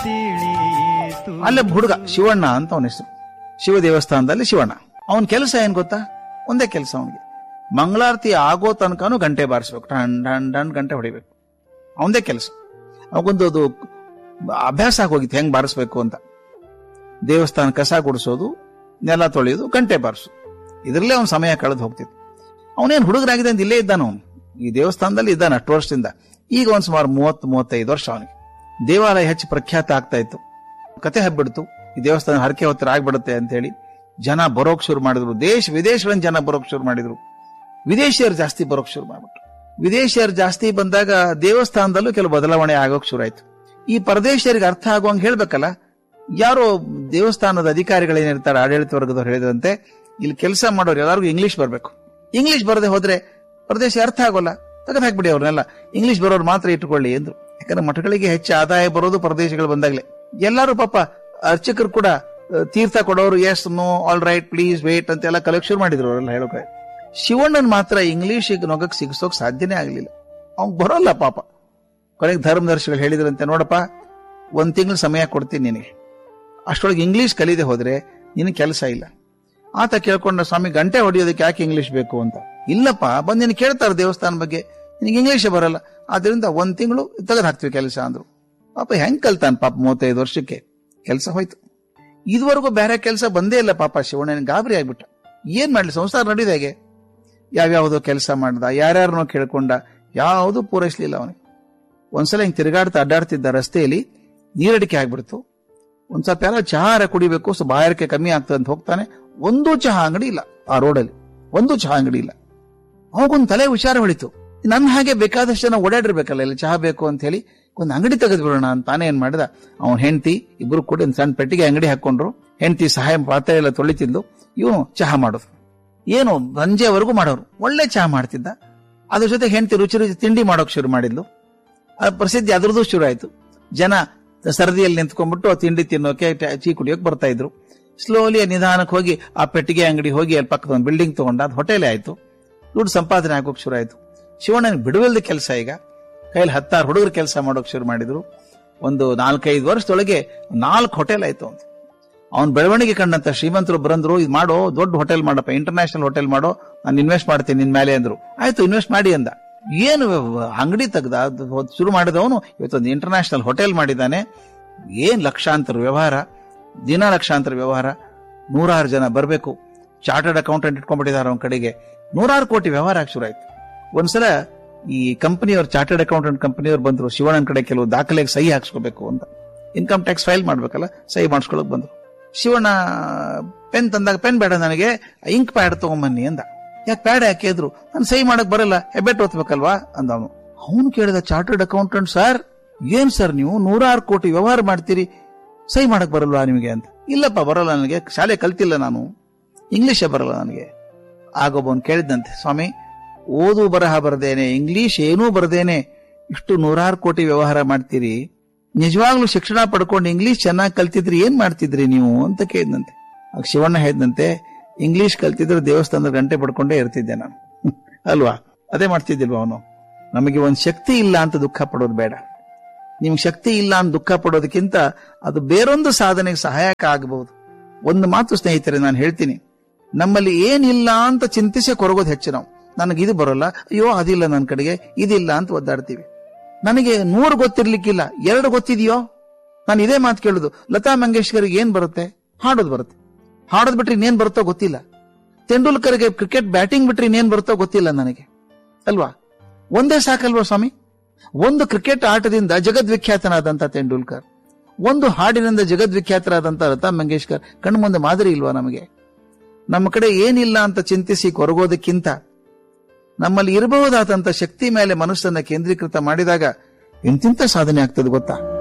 ತಿಳಿಯಿತು ಅಲ್ಲೇ ಹುಡುಗ ಶಿವಣ್ಣ ಅಂತ ಅವನ ಹೆಸರು ಶಿವ ದೇವಸ್ಥಾನದಲ್ಲಿ ಶಿವಣ್ಣ ಅವನ ಕೆಲಸ ಏನ್ ಗೊತ್ತಾ ಒಂದೇ ಕೆಲಸ ಅವನಿಗೆ ಮಂಗಳಾರತಿ ಆಗೋ ತನಕನೂ ಗಂಟೆ ಬಾರಿಸ್ಬೇಕು ಟನ್ ಟನ್ ಟನ್ ಗಂಟೆ ಹೊಡಿಬೇಕು ಅವನದೇ ಕೆಲಸ ಅವಗೊಂದು ಅದು ಅಭ್ಯಾಸ ಆಗೋಗಿತ್ತು ಹೆಂಗ್ ಬಾರಿಸ್ಬೇಕು ಅಂತ ದೇವಸ್ಥಾನ ಕಸ ಗುಡಿಸೋದು ನೆಲ ತೊಳೆಯೋದು ಗಂಟೆ ಬಾರಿಸು ಇದರಲ್ಲೇ ಅವನ ಸಮಯ ಕಳೆದು ಹೋಗ್ತಿತ್ತು ಅವನೇನು ಹುಡುಗರಾಗಿದೆ ಅಂತ ಇಲ್ಲೇ ಇದ್ದಾನ ಅವನು ಈ ದೇವಸ್ಥಾನದಲ್ಲಿ ಇದ್ದಾನೆ ಅಷ್ಟು ವರ್ಷದಿಂದ ಈಗ ಒಂದ್ ಸುಮಾರು ಮೂವತ್ತು ಮೂವತ್ತೈದು ವರ್ಷ ಅವನಿಗೆ ದೇವಾಲಯ ಹೆಚ್ಚು ಪ್ರಖ್ಯಾತ ಆಗ್ತಾ ಇತ್ತು ಕತೆ ಹಬ್ಬಿಡ್ತು ಈ ದೇವಸ್ಥಾನ ಹರಕೆ ಹೊತ್ತರ ಆಗ್ಬಿಡುತ್ತೆ ಅಂತ ಹೇಳಿ ಜನ ಬರೋಕ್ ಶುರು ಮಾಡಿದ್ರು ದೇಶ ವಿದೇಶಗಳಿಂದ ಜನ ಬರೋಕ್ ಶುರು ಮಾಡಿದ್ರು ವಿದೇಶಿಯರು ಜಾಸ್ತಿ ಬರೋಕ್ ಶುರು ಮಾಡ್ಬಿಟ್ರು ವಿದೇಶಿಯರು ಜಾಸ್ತಿ ಬಂದಾಗ ದೇವಸ್ಥಾನದಲ್ಲೂ ಕೆಲವು ಬದಲಾವಣೆ ಆಗೋಕ್ ಶುರು ಆಯ್ತು ಈ ಪರದೇಶಿಯರಿಗೆ ಅರ್ಥ ಆಗುವಂಗೆ ಹೇಳ್ಬೇಕಲ್ಲ ಯಾರೋ ದೇವಸ್ಥಾನದ ಅಧಿಕಾರಿಗಳೇನಿರ್ತಾರೆ ಆಡಳಿತ ವರ್ಗದವ್ರು ಹೇಳಿದಂತೆ ಇಲ್ಲಿ ಕೆಲಸ ಮಾಡೋರು ಎಲ್ಲರಿಗೂ ಇಂಗ್ಲಿಷ್ ಬರಬೇಕು ಇಂಗ್ಲಿಷ್ ಬರದೆ ಹೋದ್ರೆ ಪ್ರದೇಶ ಅರ್ಥ ಆಗೋಲ್ಲ ತೆಗೆದು ಹಾಕ್ಬಿಡಿ ಅವ್ರನ್ನೆಲ್ಲ ಇಂಗ್ಲಿಷ್ ಬರೋರು ಮಾತ್ರ ಇಟ್ಟುಕೊಳ್ಳಿ ಎಂದ್ರು ಯಾಕಂದ್ರೆ ಮಠಗಳಿಗೆ ಹೆಚ್ಚು ಆದಾಯ ಬರೋದು ಪ್ರದೇಶಗಳು ಬಂದಾಗ್ಲೇ ಎಲ್ಲರೂ ಪಾಪ ಅರ್ಚಕರು ಕೂಡ ಆ, ತೀರ್ಥ ಕೊಡೋರು yes no all right please wait ಅಂತೆಲ್ಲ ಕಲೆಕ್ಷನ್ ಮಾಡಿದ್ರು ಅವರೆಲ್ಲ ಹೇಳೋಕೆ ಶಿವಣ್ಣನ್ ಮಾತ್ರ ಇಂಗ್ಲಿಷ್ ನೊಗಕ್ ಸಿಗಿಸೋಕ್ ಸಾಧ್ಯನೇ ಆಗ್ಲಿಲ್ಲ ಅವ್ನ್ ಬರೋಲ್ಲ ಪಾಪ ಕೊನೆಗೆ ಧರ್ಮದರ್ಶಿಗಳು ಹೇಳಿದ್ರಂತೆ ನೋಡಪ್ಪ ಒಂದ್ ತಿಂಗಳು ಸಮಯ ಕೊಡ್ತೀನಿ ನಿನಗೆ ಅಷ್ಟೊಳಗೆ ಇಂಗ್ಲಿಷ್ ಕಲಿದೆ ಹೋದ್ರೆ ನಿನಗೆ ಕೆಲಸ ಇಲ್ಲ ಆತ ಕೇಳ್ಕೊಂಡ ಸ್ವಾಮಿ ಗಂಟೆ ಹೊಡೆಯೋದಕ್ಕೆ ಯಾಕೆ ಇಂಗ್ಲಿಷ್ ಬೇಕು ಅಂತ ಇಲ್ಲಪ್ಪ ಬಂದು ನೀನು ಕೇಳ್ತಾರೆ ದೇವಸ್ಥಾನ ಬಗ್ಗೆ ನಿನಗೆ ಇಂಗ್ಲಿಷೇ ಬರಲ್ಲ ಆದ್ರಿಂದ ಒಂದ್ ತಿಂಗಳು ತೆಗೆದು ಹಾಕ್ತೀವಿ ಕೆಲಸ ಅಂದ್ರು ಪಾಪ ಹೆಂಗ್ ಕಲ್ತಾನ ಪಾಪ ಮೂವತ್ತೈದು ವರ್ಷಕ್ಕೆ ಕೆಲಸ ಹೋಯ್ತು ಇದುವರೆಗೂ ಬೇರೆ ಕೆಲಸ ಬಂದೇ ಇಲ್ಲ ಪಾಪ ಶಿವಣ್ಣನ ಗಾಬರಿ ಆಗ್ಬಿಟ್ಟ ಏನ್ ಮಾಡ್ಲಿ ಸಂಸಾರ ನಡೀದ ಹೇಗೆ ಯಾವ್ಯಾವುದೋ ಕೆಲಸ ಮಾಡ್ದ ಯಾರ್ಯಾರನೋ ಕೇಳ್ಕೊಂಡ ಯಾವುದು ಪೂರೈಸ್ಲಿಲ್ಲ ಅವನಿಗೆ ಒಂದ್ಸಲ ಹಿಂಗ್ ತಿರುಗಾಡ್ತಾ ಅಡ್ಡಾಡ್ತಿದ್ದ ರಸ್ತೆಯಲ್ಲಿ ನೀರಡಿಕೆ ಆಗ್ಬಿಡ್ತು ಒಂದ್ ಸ್ವಲ್ಪ ಯಾರೋ ಚಹಾರ ಕುಡಿಬೇಕು ಸೊ ಬಾಯಾರಿಕೆ ಕಮ್ಮಿ ಆಗ್ತದೆ ಅಂತ ಹೋಗ್ತಾನೆ ಒಂದು ಚಹಾ ಅಂಗಡಿ ಇಲ್ಲ ಆ ರೋಡಲ್ಲಿ ಒಂದು ಚಹಾ ಅಂಗಡಿ ಇಲ್ಲ ಅವಾಗೊಂದು ತಲೆ ವಿಚಾರ ಹೊಳಿತು ನನ್ನ ಹಾಗೆ ಬೇಕಾದಷ್ಟು ಜನ ಓಡಾಡಿರ್ಬೇಕಲ್ಲ ಇಲ್ಲಿ ಚಹಾ ಬೇಕು ಅಂತ ಹೇಳಿ ಒಂದು ಅಂಗಡಿ ತೆಗೆದು ಬಿಡೋಣ ಅಂತ ತಾನೇ ಏನ್ ಮಾಡಿದ ಅವನ್ ಹೆಂಡತಿ ಇಬ್ರು ಕೂಡ ಒಂದ್ ಸಣ್ಣ ಪೆಟ್ಟಿಗೆ ಅಂಗಡಿ ಹಾಕೊಂಡ್ರು ಹೆಂಡತಿ ಸಹಾಯ ಪಾತ್ರೆ ಎಲ್ಲ ತೊಳಿತಿದ್ಲು ಇವನು ಚಹಾ ಮಾಡೋದು ಏನು ಸಂಜೆವರೆಗೂ ಮಾಡೋರು ಒಳ್ಳೆ ಚಹಾ ಮಾಡ್ತಿದ್ದ ಅದ್ರ ಜೊತೆ ಹೆಂಡತಿ ರುಚಿ ರುಚಿ ತಿಂಡಿ ಮಾಡೋಕ್ ಶುರು ಮಾಡಿದ್ಲು ಆ ಪ್ರಸಿದ್ಧಿ ಅದ್ರದ್ದು ಶುರು ಆಯ್ತು ಜನ ಸರದಿಯಲ್ಲಿ ನಿಂತ್ಕೊಂಡ್ಬಿಟ್ಟು ಆ ತಿಂಡಿ ತಿನ್ನೋಕೆ ಟ- ಟೀ ಕುಡಿಯೋಕೆ ಬರ್ತಾ ಇದ್ರು ಸ್ಲೋಲಿ ನಿಧಾನಕ್ಕೆ ಹೋಗಿ ಆ ಪೆಟ್ಟಿಗೆ ಅಂಗಡಿ ಹೋಗಿ ಅಲ್ಲಿ ಪಕ್ಕದ ಒಂದು ಬಿಲ್ಡಿಂಗ್ ತಗೊಂಡ ಅದು ಹೋಟೆಲ್ ಆಯ್ತು ದುಡ್ಡು ಸಂಪಾದನೆ ಆಗೋಕ್ ಶುರು ಆಯ್ತು ಶಿವಣ್ಣನ ಬಿಡುವಿಲ್ದ ಕೆಲಸ ಈಗ ಕೈಯಲ್ಲಿ ಹತ್ತಾರು ಹುಡುಗರು ಕೆಲಸ ಮಾಡೋಕ್ ಶುರು ಮಾಡಿದ್ರು ಒಂದು ನಾಲ್ಕೈದು ವರ್ಷದೊಳಗೆ ನಾಲ್ಕು ಹೋಟೆಲ್ ಆಯ್ತು ಅಂತ ಅವ್ನ ಬೆಳವಣಿಗೆ ಕಂಡಂತ ಶ್ರೀಮಂತರು ಬರಂದ್ರು ಇದು ಮಾಡೋ ದೊಡ್ಡ ಹೋಟೆಲ್ ಮಾಡಪ್ಪ ಇಂಟರ್ನ್ಯಾಷನಲ್ ಹೋಟೆಲ್ ಮಾಡೋ ನಾನು ಇನ್ವೆಸ್ಟ್ ಮಾಡ್ತೀನಿ ನಿನ್ ಮೇಲೆ ಅಂದ್ರು ಆಯ್ತು ಇನ್ವೆಸ್ಟ್ ಮಾಡಿ ಅಂದ ಏನು ಅಂಗಡಿ ತೆಗ್ದ ಅದು ಹೋದ್- ಶುರು ಮಾಡಿದವನು ಇವತ್ತೊಂದು ಇಂಟರ್ನ್ಯಾಷನಲ್ ಹೋಟೆಲ್ ಮಾಡಿದ್ದಾನೆ ಏನ್ ಲಕ್ಷಾಂತರ ವ್ಯವಹಾರ ದಿನ ಲಕ್ಷಾಂತರ ವ್ಯವಹಾರ ನೂರಾರು ಜನ ಬರಬೇಕು ಚಾರ್ಟರ್ಡ್ ಅಕೌಂಟೆಂಟ್ ಇಟ್ಕೊಂಡ್ಬಿಟ್ಟಿದ್ದಾರೆ ಅವನ ಕಡೆಗೆ ನೂರಾರು ಕೋಟಿ ವ್ಯವಹಾರ ಆಗಿ ಶುರು ಆಯ್ತು ಒಂದ್ಸಲ ಈ ಕಂಪನಿಯವ್ರು ಚಾರ್ಟರ್ಡ್ ಅಕೌಂಟೆಂಟ್ ಕಂಪನಿಯವ್ರು ಬಂದ್ರು ಶಿವಣ್ಣನ ಕಡೆ ಕೆಲವು ದಾಖಲೆಗೆ ಸಹಿ ಹಾಕ್ಸ್ಕೋಬೇಕು ಅಂತ ಇನ್ಕಮ್ ಟ್ಯಾಕ್ಸ್ ಫೈಲ್ ಮಾಡ್ಬೇಕಲ್ಲ ಸಹಿ ಮಾಡಿಸ್ಕೊಳಕ್ ಬಂದ್ರು ಶಿವಣ್ಣ ಪೆನ್ ತಂದಾಗ ಪೆನ್ ಬೇಡ ನನಗೆ ಇಂಕ್ ಪ್ಯಾಡ್ ತಗೊಂಬನ್ನಿ ಅಂದ ಯಾಕೆ ಪ್ಯಾಡ್ ಯಾಕೆ ಇದ್ರು ನಾನು ಸಹಿ ಮಾಡಕ್ ಬರಲ್ಲ ಹೆಬ್ಬೆಟ್ ಓದ್ಬೇಕಲ್ವಾ ಅಂದ ಅವನು ಅವನು ಕೇಳಿದ ಚಾರ್ಟರ್ಡ್ ಅಕೌಂಟೆಂಟ್ ಸರ್ ಏನ್ ಸರ್ ನೀವು ನೂರಾರು ಕೋಟಿ ವ್ಯವಹಾರ ಮಾಡ್ತೀರಿ ಸಹಿ ಮಾಡಕ್ ಬರಲ್ವಾ ನಿಮಗೆ ಅಂತ ಇಲ್ಲಪ್ಪ ಬರಲ್ಲ ನನಗೆ ಶಾಲೆ ಕಲ್ತಿಲ್ಲ ನಾನು ಇಂಗ್ಲಿಷೇ ಬರಲ್ಲ ನನಗೆ ಆಗೊಬ್ಬವನ್ ಕೇಳಿದ್ದಂತೆ ಸ್ವಾಮಿ ಓದು ಬರಹ ಬರದೇನೆ ಇಂಗ್ಲಿಷ್ ಏನೂ ಬರದೇನೆ ಇಷ್ಟು ನೂರಾರು ಕೋಟಿ ವ್ಯವಹಾರ ಮಾಡ್ತೀರಿ ನಿಜವಾಗ್ಲೂ ಶಿಕ್ಷಣ ಪಡ್ಕೊಂಡು ಇಂಗ್ಲಿಷ್ ಚೆನ್ನಾಗಿ ಕಲ್ತಿದ್ರಿ ಏನ್ ಮಾಡ್ತಿದ್ರಿ ನೀವು ಅಂತ ಕೇಳಿದಂತೆ ಆಗ ಶಿವಣ್ಣ ಹೇಳಿದಂತೆ ಇಂಗ್ಲಿಷ್ ಕಲ್ತಿದ್ರೆ ದೇವಸ್ಥಾನದ ಗಂಟೆ ಪಡ್ಕೊಂಡೇ ಇರ್ತಿದ್ದೆ ನಾನು ಅಲ್ವಾ ಅದೇ ಮಾಡ್ತಿದ್ದಿಲ್ವಾ ಅವನು ನಮಗೆ ಒಂದ್ ಶಕ್ತಿ ಇಲ್ಲ ಅಂತ ದುಃಖ ಪಡೋದು ಬೇಡ ನಿಮ್ಗೆ ಶಕ್ತಿ ಇಲ್ಲ ಅಂತ ದುಃಖ ಪಡೋದಕ್ಕಿಂತ ಅದು ಬೇರೊಂದು ಸಾಧನೆಗೆ ಸಹಾಯಕ ಆಗಬಹುದು ಒಂದು ಮಾತು ಸ್ನೇಹಿತರೆ ನಾನು ಹೇಳ್ತೀನಿ ನಮ್ಮಲ್ಲಿ ಏನಿಲ್ಲ ಅಂತ ಚಿಂತಿಸಿ ಕೊರಗೋದು ಹೆಚ್ಚು ನಾವು ನನಗೆ ಇದು ಬರೋಲ್ಲ ಅಯ್ಯೋ ಅದಿಲ್ಲ ನನ್ನ ಕಡೆಗೆ ಇದಿಲ್ಲ ಅಂತ ಒದ್ದಾಡ್ತೀವಿ ನನಗೆ ನೂರು ಗೊತ್ತಿರ್ಲಿಕ್ಕಿಲ್ಲ ಎರಡು ಗೊತ್ತಿದೆಯೋ ನಾನು ಇದೇ ಮಾತು ಕೇಳುದು ಲತಾ ಮಂಗೇಶ್ಕರ್ಗೆ ಏನ್ ಬರುತ್ತೆ ಹಾಡೋದು ಬರುತ್ತೆ ಹಾಡೋದ್ ಬಿಟ್ರೆ ಇನ್ನೇನ್ ಬರುತ್ತೋ ಗೊತ್ತಿಲ್ಲ ತೆಂಡೂಲ್ಕರ್ಗೆ ಕ್ರಿಕೆಟ್ ಬ್ಯಾಟಿಂಗ್ ಬಿಟ್ರೆ ಇನ್ನೇನ್ ಬರುತ್ತೋ ಗೊತ್ತಿಲ್ಲ ನನಗೆ ಅಲ್ವಾ ಒಂದೇ ಸಾಕಲ್ವಾ ಸ್ವಾಮಿ ಒಂದು ಕ್ರಿಕೆಟ್ ಆಟದಿಂದ ಜಗದ್ವಿಖ್ಯಾತನಾದಂತ ತೆಂಡೂಲ್ಕರ್ ಒಂದು ಹಾಡಿನಿಂದ ಜಗದ್ವಿಖ್ಯಾತರಾದಂತ ಲತಾ ಮಂಗೇಶ್ಕರ್ ಕಣ್ಣು ಮುಂದೆ ಮಾದರಿ ಇಲ್ವಾ ನಮಗೆ ನಮ್ಮ ಕಡೆ ಏನಿಲ್ಲ ಅಂತ ಚಿಂತಿಸಿ ಕೊರಗೋದಕ್ಕಿಂತ ನಮ್ಮಲ್ಲಿ ಇರಬಹುದಾದಂತ ಶಕ್ತಿ ಮೇಲೆ ಮನಸ್ಸನ್ನ ಕೇಂದ್ರೀಕೃತ ಮಾಡಿದಾಗ ಎಂತಿಂತ ಸಾಧನೆ ಆಗ್ತದೆ ಗೊತ್ತಾ